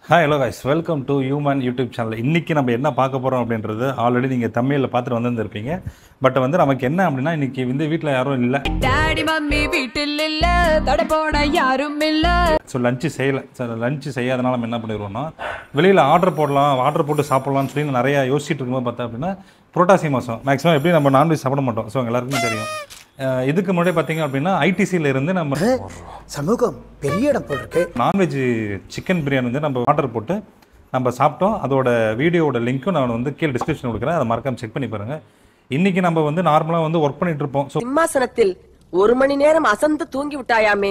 Hi hello guys welcome to human YouTube channel இன்றைக்கி நம்ம என்ன பார்க்க போகிறோம் அப்படின்றது ஆல்ரெடி நீங்கள் தமிழில் பார்த்துட்டு வந்திருந்திருப்பீங்க பட் வந்து நமக்கு என்ன அப்படின்னா இன்றைக்கி வந்து வீட்டில் யாரும் இல்லை டாடி மம்மி வீட்டில் இல்ல தடை போட யாரும் இல்ல ஸோ லஞ்சு செய்யலை சார் லஞ்சு செய்யாதனால நம்ம என்ன பண்ணிடுவோம்னா வெளியில் ஆர்டர் போடலாம் ஆர்டர் போட்டு சாப்பிட்லாம்னு சொல்லி நிறையா யோசிச்சுட்டு இருக்கும்போது பார்த்தா அப்படின்னா புரோட்டாசி மாதம் மேக்ஸிமம் எப்படி நம்ம நான்வெஜ் சாப்பிட மாட்டோம் ஸோ எல்லாருக்கும் தெரியும் அஹ் இதுக்கு முன்னாடி பார்த்தீங்க அப்படின்னா ஐடிசியில் இருந்து நம்ம சமூகம் பெரிய இடம் போல் இருக்கு நான்வெஜ் சிக்கன் பிரியாணி வந்து நம்ம ஆர்டர் போட்டு நம்ம சாப்பிட்டோம் அதோட வீடியோவோட லிங்க்கும் நான் வந்து கீழே டிஸ்கிரிப்ஷன் கொடுக்குறேன் அதை மறக்காம செக் பண்ணி பாருங்க இன்னைக்கு நம்ம வந்து நார்மலாக வந்து ஒர்க் பண்ணிட்டு இருப்போம் ஸோ சிம்மாசனத்தில் ஒரு மணி நேரம் அசந்து தூங்கி விட்டாயாமே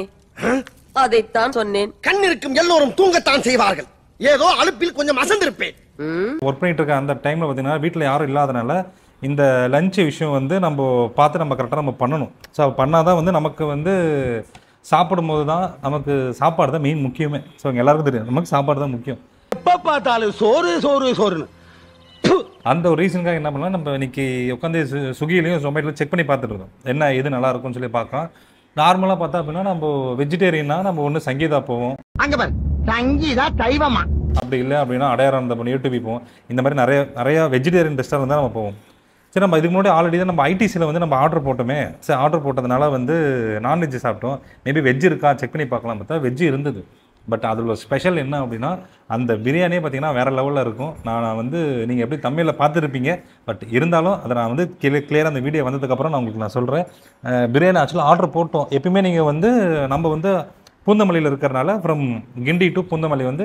அதைத்தான் சொன்னேன் கண் இருக்கும் எல்லோரும் தூங்கத்தான் செய்வார்கள் ஏதோ அலுப்பில் கொஞ்சம் அசந்திருப்பேன் ஒர்க் பண்ணிட்டு இருக்க அந்த டைமில் பார்த்தீங்கன்னா வீட்டில் யாரும் இல்லாதனால இந்த லஞ்ச் விஷயம் வந்து நம்ம பார்த்து நம்ம கரெக்டாக நம்ம பண்ணணும் ஸோ பண்ணால் தான் வந்து நமக்கு வந்து சாப்பிடும்போது தான் நமக்கு சாப்பாடு தான் மெயின் முக்கியமே ஸோ இங்கே எல்லாருக்கும் தெரியும் நமக்கு சாப்பாடு தான் முக்கியம் எப்ப பார்த்தாலும் சோறு சோறு சோறுன்னு ப்பு. அந்த ஒரு ரீசனுக்காக என்ன பண்ணலாம் நம்ம இன்னைக்கு உட்காந்து ஸ்விக்கிலையும் ஜொமேட்டோலையும் செக் பண்ணி பார்த்துட்டு இருக்கோம் என்ன எது நல்லா இருக்கும்னு சொல்லி பார்க்கலாம் நார்மலாக பார்த்தா அப்படின்னா நம்ம வெஜிடேரியன்னா நம்ம ஒன்று சங்கீதா போவோம் அங்க பாரு சங்கீதா தெய்வமா அப்படி இல்லை அப்படின்னா அடையாளம் அந்த பண்ணி யூடியூப் போவோம் இந்த மாதிரி நிறைய நிறைய வெஜிடேரியன் ரெஸ்டாரண்ட் தான் நம்ம போவோம் சரி நம்ம இதுக்கு முன்னாடி ஆல்ரெடி தான் நம்ம ஐடிசியில் வந்து நம்ம ஆர்டர் போட்டோமே சரி ஆர்டர் போட்டதுனால வந்து நான்வெஜ் சாப்பிட்டோம் மேபி வெஜ் இருக்கா செக் பண்ணி பார்க்கலாம் பார்த்தா வெஜ் இருந்தது பட் அதில் ஸ்பெஷல் என்ன அப்படின்னா அந்த பிரியாணியே பார்த்தீங்கன்னா வேறு லெவலில் இருக்கும் நான் வந்து நீங்கள் எப்படி தமிழில் பார்த்துருப்பீங்க பட் இருந்தாலும் அதை நான் வந்து கிளியர் கிளியராக அந்த வீடியோ வந்ததுக்கப்புறம் நான் உங்களுக்கு நான் சொல்கிறேன் பிரியாணி ஆக்சுவலாக ஆர்டர் போட்டோம் எப்பயுமே நீங்கள் வந்து நம்ம வந்து பூந்தமல்லியில் இருக்கிறனால ஃப்ரம் கிண்டி டு பூந்தமல்லி வந்து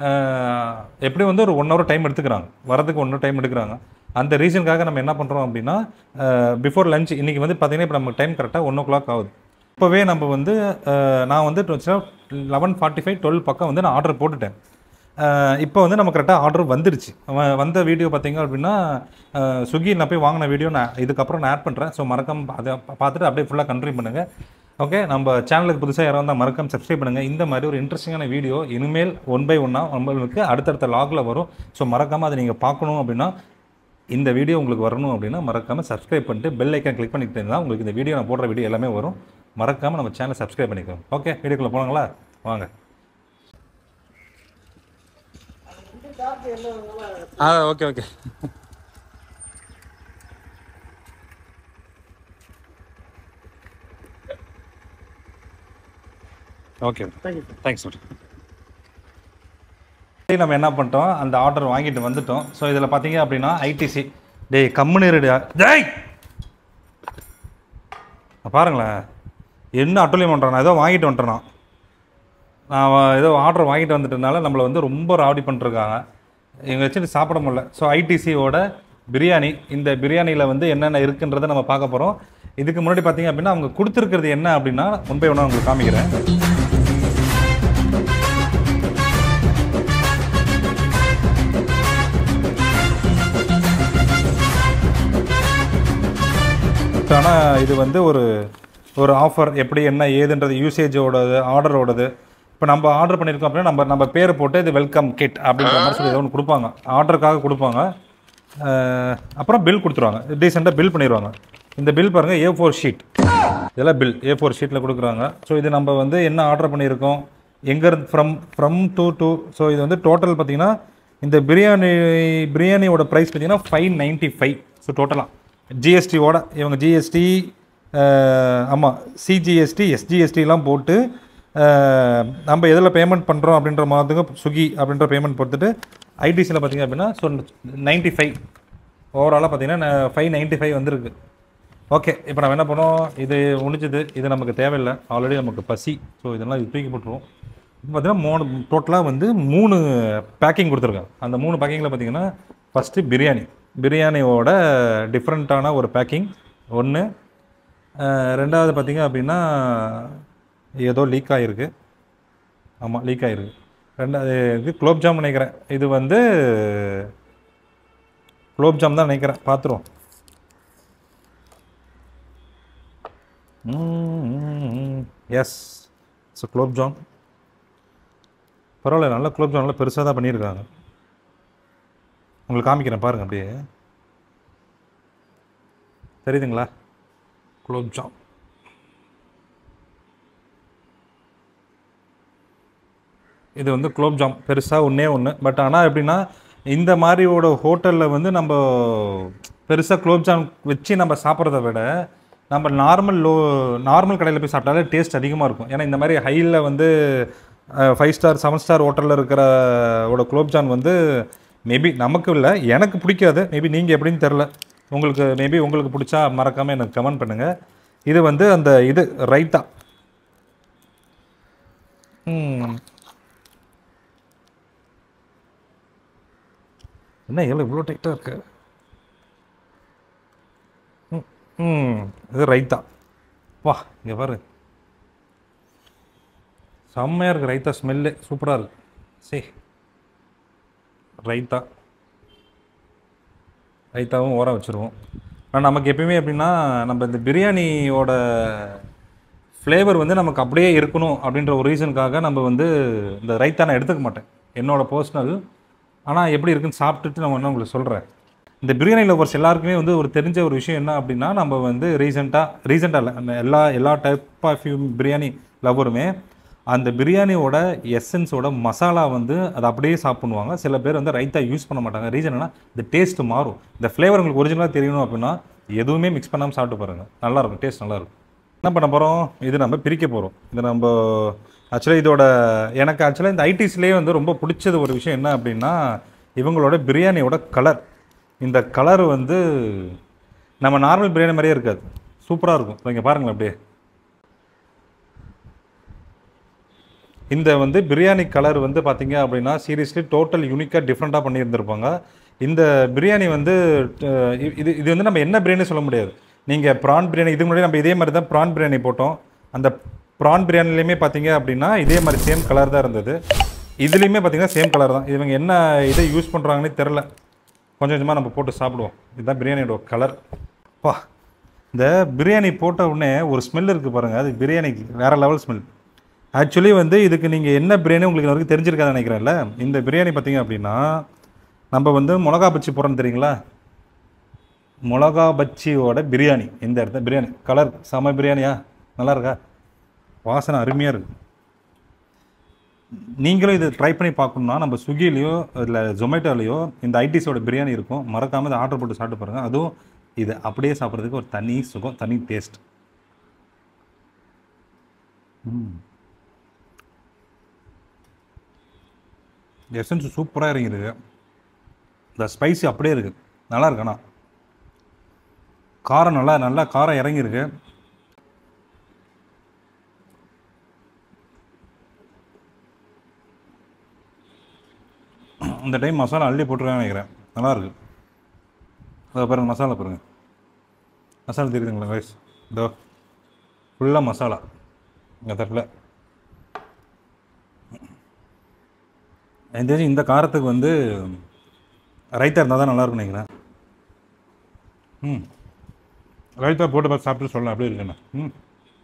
அஹ், எப்படி வந்து ஒரு ஒன் ஹவர் டைம் எடுத்துக்கிறாங்க வரதுக்கு ஒன் ஹவர் டைம் எடுக்கிறாங்க அந்த ரீசனுக்காக நம்ம என்ன பண்ணுறோம் அப்படின்னா பிஃபோர் லஞ்ச் இன்றைக்கி வந்து பார்த்தீங்கன்னா இப்போ நம்ம டைம் கரெக்டாக ஒன் ஓ கிளாக் ஆகுது இப்போவே நம்ம வந்து அஹ், நான் வந்து லெவன் ஃபார்ட்டி ஃபைவ் டுவெல் பக்கம் வந்து நான் ஆர்டர் போட்டுட்டேன் அஹ், இப்போ வந்து நம்ம கரெக்டாக ஆர்டர் வந்துருச்சு அவன் வந்த வீடியோ பார்த்தீங்க அப்படின்னா ஸ்விக்கி நான் போய் வாங்கின வீடியோ நான் இதுக்கப்புறம் நான் ஆட் பண்ணுறேன் ஸோ மறக்காம அதை பா- பார்த்துட்டு அப்படியே ஃபுல்லாக கண்டினியூ பண்ணுங்கள் ஓகே நம்ம சேனலுக்கு புதுசாக யாராவது இருந்தால் மறக்காம சப்ஸ்கிரைப் பண்ணுங்கள் இந்த மாதிரி ஒரு இன்ட்ரெஸ்டிங்கான வீடியோ இனிமேல் ஒன் பை ஒன்னாக நம்மளுக்கு அடுத்தடுத்த லாகில் வரும் ஸோ மறக்காமல் அதை நீங்கள் பார்க்கணும் அப்படின்னா இந்த வீடியோ உங்களுக்கு வரணும் அப்படின்னா மறக்காமல் சப்ஸ்கிரைப் பண்ணிட்டு பெல் ஐக்கன் கிளிக் பண்ணிட்டு இருந்தால் உங்களுக்கு இந்த வீடியோ நான் போடுற வீடியோ எல்லாமே வரும் மறக்காமல் நம்ம சேனலை சப்ஸ்கிரைப் பண்ணிக்கோங்க ஓகே வீடியோக்குள்ளே போனாங்களா வாங்க ஆ okay okay okay thanks sir நம்ம என்ன பண்ணிட்டோம் அந்த ஆர்டர் வாங்கிட்டு வந்துட்டோம் ஸோ இதில் பார்த்தீங்க அப்படின்னா ஐடிசி டேய் கம்முன்னு இருடா டேய் பாருங்களேன் என்ன அட்டுலியம் பண்ணுறான் நான் ஏதோ வாங்கிட்டு வந்துட்டேன் நான். நான் வ- ஏதோ ஆர்டர் வாங்கிட்டு வந்துட்டதுனால நம்மளை வந்து ரொம்ப ராவடி பண்ணிருக்காங்க இவங்க வச்சுட்டு சாப்பிட முடியல ஸோ ஐடிசியோட பிரியாணி இந்த பிரியாணியில் வந்து என்னென்ன இருக்குன்றதை நம்ம பார்க்க போகிறோம் இதுக்கு முன்னாடி பார்த்தீங்க அப்படின்னா அவங்க கொடுத்துருக்கிறது என்ன அப்படின்னா ஒன் பை ஒன்றா உங்களுக்கு காமிக்கிறேன் ஆனால் இது வந்து ஒரு ஒரு ஆஃபர் எப்படி என்ன ஏதுன்றது யூசேஜோடது ஆர்டரோடது இப்போ நம்ம ஆர்டர் பண்ணியிருக்கோம் அப்படின்னா நம்ம நம்ம பேர் போட்டு இது வெல்கம் கிட் அப்படின்ற மாதிரி சொல்லி ஏதோ ஒன்று கொடுப்பாங்க ஆர்டருக்காக கொடுப்பாங்க அஹ், அப்புறம் பில் கொடுத்துருவாங்க டீசெண்டாக பில் பண்ணிடுவாங்க இந்த பில் பாருங்கள் ஏ ஃபோர் ஷீட் இதெல்லாம் பில் ஏ ஃபோர் ஷீட்டில் கொடுக்குறாங்க ஸோ இது நம்ம வந்து என்ன ஆர்டர் பண்ணியிருக்கோம் எங்கேருந்து from from to to so இது வந்து டோட்டல் பார்த்தீங்கன்னா இந்த பிரியாணி பிரியாணியோட ப்ரைஸ் பார்த்தீங்கன்னா ஃபைவ் நைன்ட்டி ஃபைவ் ஸோ டோட்டலாக ஜிஎஸ்டியோட இவங்க ஜிஎஸ்டி ஆமாம் சிஜிஎஸ்டி எஸ்ஜிஎஸ்டிலாம் போட்டு அஹ், நம்ம எதில் பேமெண்ட் பண்ணுறோம் அப்படின்ற மாதிரிக்கு ஸ்விக்கி அப்படின்ற பேமெண்ட் பொறுத்துட்டு ஐடிசியில் பார்த்தீங்க அப்படின்னா ஸோ நைன்ட்டி ஃபைவ் ஓவராலாக பார்த்தீங்கன்னா ஃபைவ் நைன்ட்டி ஃபைவ் வந்திருக்கு ஓகே இப்போ நம்ம என்ன பண்ணோம் இது முடிஞ்சது இது நமக்கு தேவையில்லை ஆல்ரெடி நமக்கு பசி ஸோ இதெல்லாம் இது தூக்கி போட்டுருவோம் இப்போ பார்த்தீங்கன்னா மூணு டோட்டலாக வந்து மூணு பேக்கிங் கொடுத்துருக்காங்க அந்த மூணு பேக்கிங்கில் பார்த்தீங்கன்னா ஃபஸ்ட்டு பிரியாணி பிரியாணியோட டிஃப்ரெண்ட்டான ஒரு பேக்கிங் ஒன்று ரெண்டாவது பார்த்தீங்க அப்படின்னா ஏதோ லீக் ஆகிருக்கு ஆமாம் லீக் ஆகிருக்கு ரெண்டாவது இது குலோப் ஜாம் நினைக்கிறேன் இது வந்து குலோப் ஜாம் தான் நினைக்கிறேன் பார்த்துருவோம் எஸ் ஸோ குலோப் ஜாம் பரவாயில்ல நல்ல குலோப் ஜாம் நல்லா பெருசாக தான் பண்ணியிருக்காங்க உங்களுக்கு காமிக்கிறேன் பாருங்கள் அப்படியே தெரியுதுங்களா குலோப் ஜாம் இது வந்து குலோப் ஜாம் பெருசாக ஒன்றே ஒன்று பட் ஆனால் எப்படின்னா இந்த மாதிரியோட ஹோட்டலில் வந்து நம்ம பெருசாக குலோப் ஜாம் வச்சு நம்ம சாப்பிட்றத விட நம்ம நார்மல் லோ நார்மல் கடையில் போய் சாப்பிட்டாலே டேஸ்ட் அதிகமாக இருக்கும் ஏன்னா இந்த மாதிரி ஹையில் வந்து ஃபைவ் ஸ்டார் செவன் ஸ்டார் ஹோட்டலில் இருக்கிற ஓட குலோப் ஜாம் வந்து மேபி நமக்கு இல்லை எனக்கு பிடிக்காது மேபி நீங்கள் எப்படின்னு தெரில உங்களுக்கு மேபி உங்களுக்கு பிடிச்சா மறக்காமல் எனக்கு கமெண்ட் பண்ணுங்கள் இது வந்து அந்த இது ரைத்தா ம் என்ன எவ்வளோ இவ்வளோ டைட்டாக இருக்கு ம், ம் இது ரைத்தா வா இங்கே பாரு செம்மையாக இருக்குது ரைத்தா ஸ்மெல்லு சூப்பராக இருக்கு சரி ரைத்தா ரைத்தாவும் ஓரம் வச்சுருவோம் ஆனால் நமக்கு எப்பயுமே எப்படின்னா நம்ம இந்த பிரியாணியோட ஃப்ளேவர் வந்து நமக்கு அப்படியே இருக்கணும் அப்படின்ற ஒரு ரீசனுக்காக நம்ம வந்து இந்த ரைத்தா நான் எடுத்துக்க மாட்டேன் என்னோட பர்சனல் ஆனால் எப்படி இருக்குன்னு சாப்பிட்டுட்டு நான் ஒன்று உங்களுக்கு சொல்கிறேன் இந்த பிரியாணி லவர்ஸ் எல்லாருக்குமே வந்து ஒரு தெரிஞ்ச ஒரு விஷயம் என்ன அப்படின்னா நம்ம வந்து ரீசெண்டாக ரீசெண்டாக இல்லை நம்ம எல்லா எல்லா டைப் ஆஃப் பிரியாணி லவருமே அந்த பிரியாணியோட எசன்ஸோட மசாலா வந்து அதை அப்படியே சாப்பிடுவாங்க சில பேர் வந்து ரைத்தா யூஸ் பண்ண மாட்டாங்க ரீசன் என்ன இந்த டேஸ்ட் மாறும் இந்த ஃப்ளேவர் உங்களுக்கு ஒரிஜினலாக தெரியணும் அப்படின்னா எதுவுமே மிக்ஸ் பண்ணாமல் சாப்பிட்டு பாருங்கள் நல்லாயிருக்கும் டேஸ்ட் நல்லாயிருக்கும் என்ன பண்ண போகிறோம் இது நம்ம பிரிக்க போகிறோம் இது நம்ம ஆக்சுவலாக இதோட எனக்கு ஆக்சுவலாக இந்த ஐடிஸ்லேயே வந்து ரொம்ப பிடிச்சது ஒரு விஷயம் என்ன அப்படின்னா இவங்களோட பிரியாணியோட கலர் இந்த கலர் வந்து நம்ம நார்மல் பிரியாணி மாதிரியே இருக்காது சூப்பராக இருக்கும் இப்போ இங்கே பாருங்களேன் அப்படியே இந்த வந்து பிரியாணி கலர் வந்து பார்த்தீங்க அப்படின்னா சீரியஸ்லி டோட்டல் யூனிக்காக டிஃப்ரெண்ட்டாக பண்ணியிருந்திருப்பாங்க இந்த பிரியாணி வந்து அஹ், இ- இது இது வந்து நம்ம என்ன பிரியாணி சொல்ல முடியாது நீங்கள் ப்ரான் பிரியாணி இதுக்கு முன்னாடி நம்ம இதே மாதிரி தான் ப்ரான் பிரியாணி போட்டோம் அந்த ப்ரான் பிரியாணிலையுமே பார்த்தீங்க அப்படின்னா இதே மாதிரி சேம் கலர் தான் இருந்தது இதுலேயுமே பார்த்தீங்கன்னா சேம் கலர் தான் இவங்க என்ன இதை யூஸ் பண்ணுறாங்கன்னே தெரில கொஞ்சம் கொஞ்சமாக நம்ம போட்டு சாப்பிடுவோம் இதுதான் பிரியாணியோட கலர் பா இந்த பிரியாணி போட்ட உடனே ஒரு ஸ்மெல் இருக்குது பாருங்கள் அது பிரியாணிக்கு வேறு லெவல் ஸ்மெல் ஆக்சுவலி வந்து இதுக்கு நீங்கள் என்ன பிரியாணி உங்களுக்கு இது வரைக்கும் தெரிஞ்சிருக்காதுன்னு நினைக்கிறேன்ல இந்த பிரியாணி பார்த்தீங்க அப்படின்னா நம்ம வந்து மிளகா பச்சி போடுறோம் தெரியுங்களா மிளகா பச்சியோட பிரியாணி இந்த இடத்துல பிரியாணி கலர் செம பிரியாணியா நல்லா இருக்கா வாசனை அருமையாக இருக்குது நீங்களும் இது ட்ரை பண்ணி பார்க்கணுன்னா நம்ம ஸ்விக்கிலேயோ இல்லை ஜொமேட்டோலையோ இந்த ஐடிஸோட பிரியாணி இருக்கும் மறக்காமல் இதை ஆர்டர் போட்டு சாப்பிட்டு பாருங்கள் அதுவும் இது அப்படியே சாப்பிட்றதுக்கு ஒரு தனி சுகம் தனி டேஸ்ட் எசன்ஸ் சூப்பராக இறங்கிருக்கு இந்த ஸ்பைசி அப்படியே இருக்குது நல்லா இருக்கு ஆனால் காரம் நல்லா நல்லா காரம் இறங்கியிருக்கு இந்த டைம் மசாலா அள்ளி போட்டுருக்கான்னு நினைக்கிறேன் நல்லா இருக்கு அதை பாருங்க மசாலா பாருங்க மசாலா தெரியுதுங்களா கைஸ் இதோ ஃபுல்லாக மசாலா இந்த தட்டில் எனக்கு தெரிஞ்சு இந்த காரத்துக்கு வந்து ரைத்தா இருந்தால் தான் நல்லாயிருக்கும் நினைக்கிறேன் ம் ரைத்தா போட்டு பார்த்து சாப்பிட்டு சொல்லலாம் அப்படியே இருக்குண்ணா ம்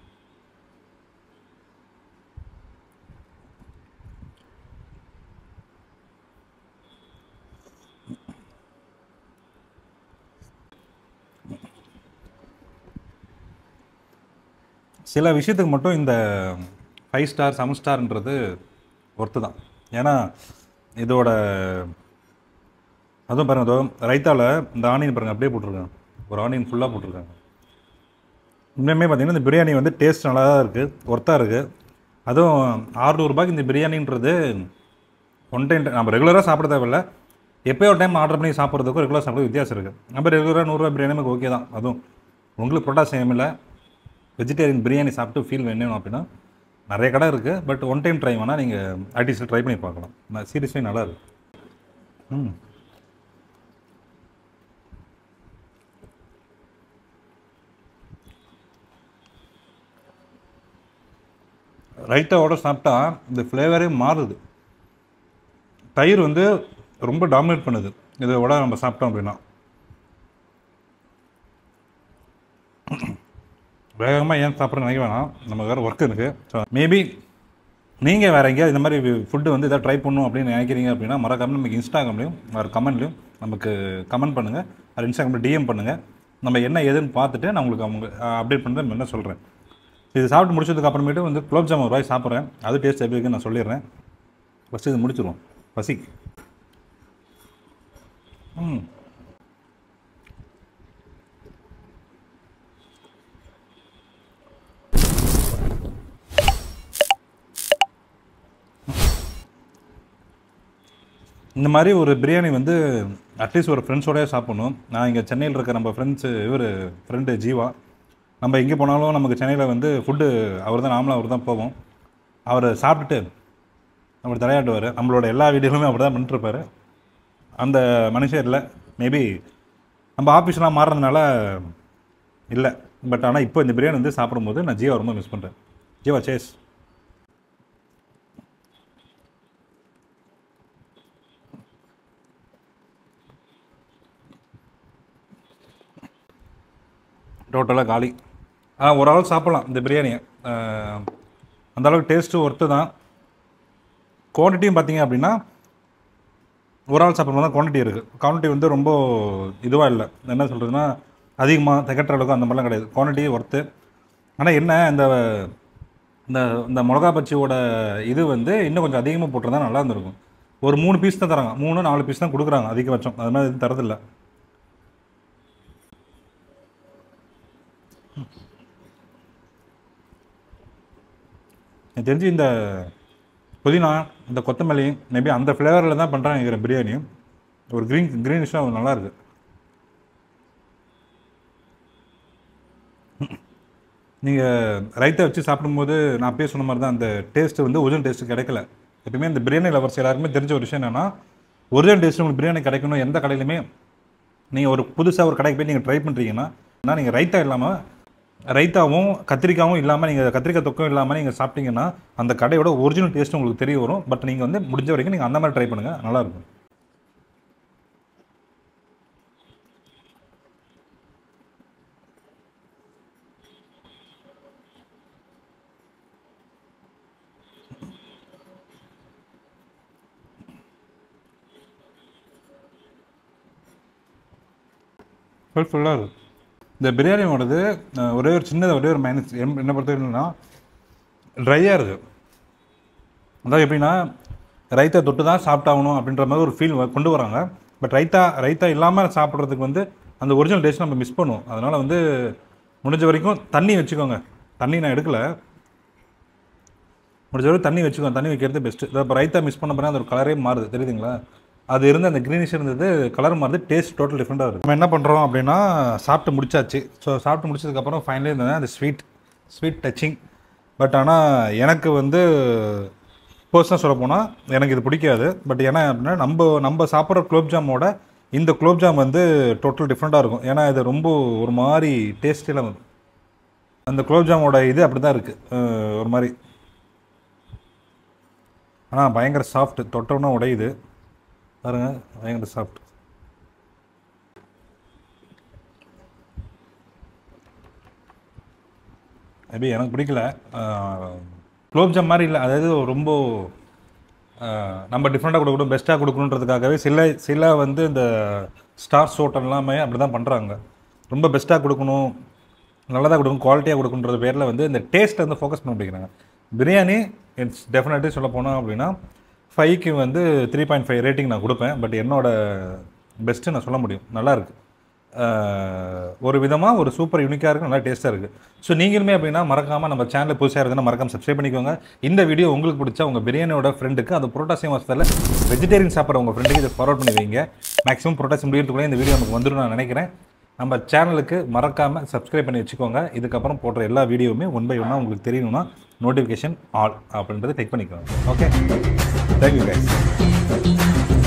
சில விஷயத்துக்கு மட்டும் இந்த ஃபைவ் ஸ்டார் செவன் ஸ்டார்ன்றது ஒர்த்து தான் ஏன்னா இதோட அதுவும் பாருங்க அதோ ரைத்தாவில் இந்த ஆனியன் பாருங்க அப்படியே போட்டிருக்காங்க ஒரு ஆனியன் ஃபுல்லாக போட்டிருக்காங்க உண்மையுமே பார்த்தீங்கன்னா இந்த பிரியாணி வந்து டேஸ்ட் நல்லா தான் இருக்குது ஒர்த்தாக இருக்குது அதுவும் ஆறுநூறுபாய்க்கு இந்த பிரியாணின்றது ஒன் டைம் நம்ம ரெகுலராக சாப்பிட தேவையில்ல எப்போயோ ஒரு டைம் ஆர்டர் பண்ணி சாப்பிட்றதுக்கும் ரெகுலராக சாப்பிட்றது வித்தியாசம் இருக்குது நம்ம ரெகுலராக நூறுரூவா பிரியாணி நமக்கு ஓகே தான் அதுவும் உங்களுக்கு புரோட்டா செய்யமில்ல வெஜிடேரியன் பிரியாணி சாப்பிட்டு ஃபீல் வேணும் அப்படின்னா நிறைய கடை இருக்குது பட் ஒன் டைம் ட்ரை வேணால் நீங்கள் ஐடிஸில் ட்ரை பண்ணி பார்க்கலாம் சீரியஸ்லி நல்லா இருக்கு ம் ரைட்டாவோட சாப்பிட்டா இந்த ஃப்ளேவரே மாறுது தயிர் வந்து ரொம்ப டாமினேட் பண்ணுது இதை விட நம்ம சாப்பிட்டோம் அப்படின்னா வேகமாக ஏன் சாப்பிட்றேன்னு நினைக்க வேணாம் நம்ம வேறு ஒர்க் இருக்குது ஸோ மேபி நீங்கள் வேறு எங்கேயாவது இந்த மாதிரி ஃபுட்டு வந்து எதாவது ட்ரை பண்ணணும் அப்படின்னு நினைக்கிறீங்க அப்படின்னா மறக்காமல் நமக்கு இன்ஸ்டாகிராம்லையும் வேறு கமெண்ட்லையும் நமக்கு கமெண்ட் பண்ணுங்கள் அது இன்ஸ்டாகிராமில் டிஎம் பண்ணுங்கள் நம்ம என்ன ஏதுன்னு பார்த்துட்டு நான் உங்களுக்கு அவங்க அப்டேட் பண்ணுறது என்ன சொல்கிறேன் இது சாப்பிட்டு முடிச்சதுக்கு அப்புறமேட்டு வந்து குலோப் ஜாமுன் ஒரு ரூபாய் சாப்பிட்றேன் அது டேஸ்ட் எப்படி இருக்குன்னு நான் சொல்லிடுறேன் ஃபஸ்ட்டு இது முடிச்சிருவோம் பசி ம் இந்த மாதிரி ஒரு பிரியாணி வந்து அட்லீஸ்ட் ஒரு ஃப்ரெண்ட்ஸோடய சாப்பிடணும் நான் இங்கே சென்னையில் இருக்க நம்ம ஃப்ரெண்ட்ஸு இவர் ஃப்ரெண்டு ஜீவா நம்ம எங்கே போனாலும் நமக்கு சென்னையில் வந்து ஃபுட்டு அவர் தான் நாமளும் அவர் தான் போவோம் அவர் சாப்பிட்டுட்டு அவர் தலையாட்டுவார் நம்மளோட எல்லா வீடியோலுமே அவர் தான் பண்ணிட்டுருப்பார் அந்த மனுஷன் இல்லை மேபி நம்ம ஆஃபீஸ்லாம் மாறுறதுனால இல்லை பட் ஆனால் இப்போ இந்த பிரியாணி வந்து சாப்பிடும்போது நான் ஜீவா ரொம்ப மிஸ் பண்ணுறேன் ஜீவா சேஸ் டோட்டலாக காலி ஆனால் ஒரு ஆள் சாப்பிட்லாம் இந்த பிரியாணியை அஹ், அந்த அளவுக்கு டேஸ்ட்டு ஒர்த்து தான் குவான்டிட்டியும் பார்த்தீங்க அப்படின்னா ஒரு ஆள் சாப்பிட்ற தான் குவான்டிட்டி இருக்குது குவான்டிட்டி வந்து ரொம்ப இதுவாக இல்லை என்ன சொல்கிறதுனா அதிகமாக திகட்டுற அளவுக்கு அந்த மாதிரிலாம் கிடையாது குவான்டிட்டி ஒர்த்து ஆனால் என்ன இந்த இந்த இந்த மிளகா பச்சியோட இது வந்து இன்னும் கொஞ்சம் அதிகமாக போட்டிருந்தா நல்லா இருந்திருக்கும் ஒரு மூணு பீஸ் தான் தராங்க மூணு நாலு பீஸ் தான் கொடுக்குறாங்க அதிகபட்சம் அது மாதிரி எதுவும் தரதில்லை எனக்கு தெரிஞ்சு இந்த புதினா இந்த கொத்தமல்லி மேபி அந்த ஃப்ளேவரில் தான் பண்ணுறாங்க இருக்கிற பிரியாணி ஒரு க்ரீன் க்ரீனிஷாக நல்லா இருக்கு நீங்கள் ரைத்தா வச்சு சாப்பிடும்போது நான் அப்பயே சொன்ன மாதிரி தான் அந்த டேஸ்ட்டு வந்து ஒரிஜினல் டேஸ்ட்டு கிடைக்கல எப்பயுமே இந்த பிரியாணி லவர்ஸ் எல்லாருக்குமே தெரிஞ்ச ஒரு விஷயம் என்னென்னா ஒரிஜினல் டேஸ்ட் உங்களுக்கு பிரியாணி கிடைக்கணும் எந்த கடையிலுமே நீங்கள் ஒரு புதுசாக ஒரு கடைக்கு போய் நீங்கள் ட்ரை பண்ணுறீங்கன்னா நீங்கள் ரைத்தா இல்லாமல் ரைத்தாவும் கத்திரிக்காவும் இல்லாமல் நீங்கள் கத்திரிக்காய் தொக்கும் இல்லாமல் நீங்கள் சாப்பிட்டீங்கன்னா அந்த கடையோட ஒரிஜினல் டேஸ்ட் உங்களுக்கு தெரிய வரும் பட் நீங்கள் வந்து முடிஞ்ச வரைக்கும் நீங்கள் அந்த மாதிரி ட்ரை பண்ணுங்கள் நல்லாயிருக்கும் ஃபுல் ஃபுல்லாக இருக்குது இந்த பிரியாணியோடது அஹ், ஒரே ஒரு சின்னதாக ஒரே ஒரு மைனஸ் என்ன பொறுத்தவரைக்கும்னா ட்ரையாக இருக்குது அதாவது எப்படின்னா ரைத்தா தொட்டு தான் சாப்பிட்டாகணும் அப்படின்ற மாதிரி ஒரு ஃபீல் கொண்டு வராங்க பட் ரைத்தா ரைத்தா இல்லாமல் சாப்பிட்றதுக்கு வந்து அந்த ஒரிஜினல் டேஸ்ட் நம்ம மிஸ் பண்ணுவோம் அதனால் வந்து முடிஞ்ச வரைக்கும் தண்ணி வச்சுக்கோங்க தண்ணி நான் எடுக்கலை முடிஞ்ச வரைக்கும் தண்ணி வச்சுக்கோங்க தண்ணி வைக்கிறது பெஸ்ட்டு இப்போ ரைத்தா மிஸ் பண்ண பிறகு அந்த ஒரு கலரே மாறுது தெரியுதுங்களா அது இருந்து அந்த க்ரீனிஷ் இருந்தது கலர் மாறுது டேஸ்ட் டோட்டல் டிஃப்ரெண்ட்டாக இருக்குது நம்ம என்ன பண்ணுறோம் அப்படின்னா சாப்பிட்டு முடிச்சாச்சு ஸோ சாப்பிட்டு முடிச்சதுக்கப்புறம் ஃபைனலி இருந்தது அந்த ஸ்வீட் ஸ்வீட் டச்சிங் பட் ஆனால் எனக்கு வந்து பர்சனல் சொல்ல போனால் எனக்கு இது பிடிக்காது பட் ஏன்னா அப்படின்னா நம்ம நம்ம சாப்பிட்ற குலோப்ஜாமோட இந்த குலோப்ஜாம் வந்து டோட்டல் டிஃப்ரெண்ட்டாக இருக்கும் ஏன்னா இது ரொம்ப ஒரு மாதிரி டேஸ்டில் வந்து அந்த குலோப்ஜாமோட இது அப்படி தான் இருக்குது ஒரு மாதிரி ஆனால் பயங்கர சாஃப்ட் தொட்டோன்னா உடையுது பாருங்க பயங்கர சாஃப்ட் மேபி எனக்கு பிடிக்கல குலோப்ஜாம் மாதிரி இல்லை அதாவது ரொம்ப ஆஹ், நம்ம டிஃப்ரெண்ட்டாக கொடுக்கணும் பெஸ்ட்டாக கொடுக்கணுன்றதுக்காகவே சில சில வந்து இந்த ஸ்டார்ஸ் ஹோட்டல் எல்லாமே அப்படி தான் பண்ணுறாங்க ரொம்ப பெஸ்ட்டாக கொடுக்கணும் நல்லதாக கொடுக்கணும் குவாலிட்டியாக கொடுக்கணுன்றது பேரில் வந்து இந்த டேஸ்ட்டை வந்து ஃபோக்கஸ் பண்ண முடிக்கிறாங்க பிரியாணி இட்ஸ் டெஃபினெட்லி சொல்ல போனோம் அப்படின்னா ஃபைவ்க்கு வந்து த்ரீ பாயிண்ட் ஃபைவ் ரேட்டிங் நான் கொடுப்பேன் பட் என்னோட பெஸ்ட்டு நான் சொல்ல முடியும் நல்லா இருக்கு ஆஹ், ஒரு விதமாக ஒரு சூப்பர் யூனிக்காக இருக்குது நல்லா டேஸ்ட்டாக இருக்குது ஸோ நீங்களுமே அப்படின்னா மறக்காமல் நம்ம சேனலில் புதுசாக இருக்குதுன்னா மறக்காம சப்ஸ்கிரைப் பண்ணிக்கோங்க இந்த வீடியோ உங்களுக்கு பிடிச்சா உங்கள் பிரியாணியோட ஃப்ரெண்டுக்கு அது புரோட்டாசியம் மாசத்தில் வெஜிடேரியன் சாப்பிட்ற உங்கள் ஃப்ரெண்டுக்கு இதை ஃபார்வர்ட் பண்ணி வைங்க மேக்ஸிமம் புரோட்டாசியம் முடியறதுக்குள்ளே இந்த வீடியோ நமக்கு வந்துடும் நான் நினைக்கிறேன் நம்ம சேனலுக்கு மறக்காமல் சப்ஸ்கிரைப் பண்ணி வச்சுக்கோங்க இதுக்கப்புறம் போடுற எல்லா வீடியோவுமே ஒன் பை ஒன்னாக உங்களுக்கு தெரியணும்னா நோட்டிஃபிகேஷன் ஆல் அப்படின்றத டெக் பண்ணிக்கோங்க ஓகே தேங்க்யூ கைஸ்